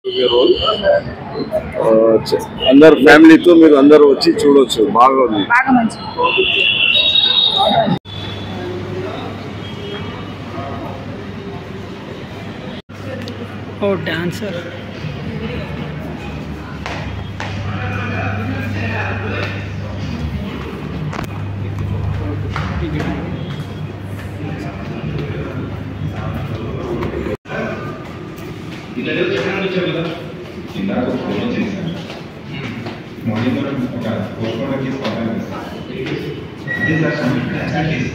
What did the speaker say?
role అందరు ఫ్యామిలీతో మీరు అందరు వచ్చి చూడొచ్చు బాగా ఉంది బాగా మంచిది ఓ డాన్సర్ ఇతడు చెప్పండి వచ్చారు కదా ఇందాక ఒక ఫోన్ చేశాను మార్నింగ్ ఒక పోస్ట్ మార్టం కేసు పంపాను సార్ అదే సార్ సంబంధించిన కేసు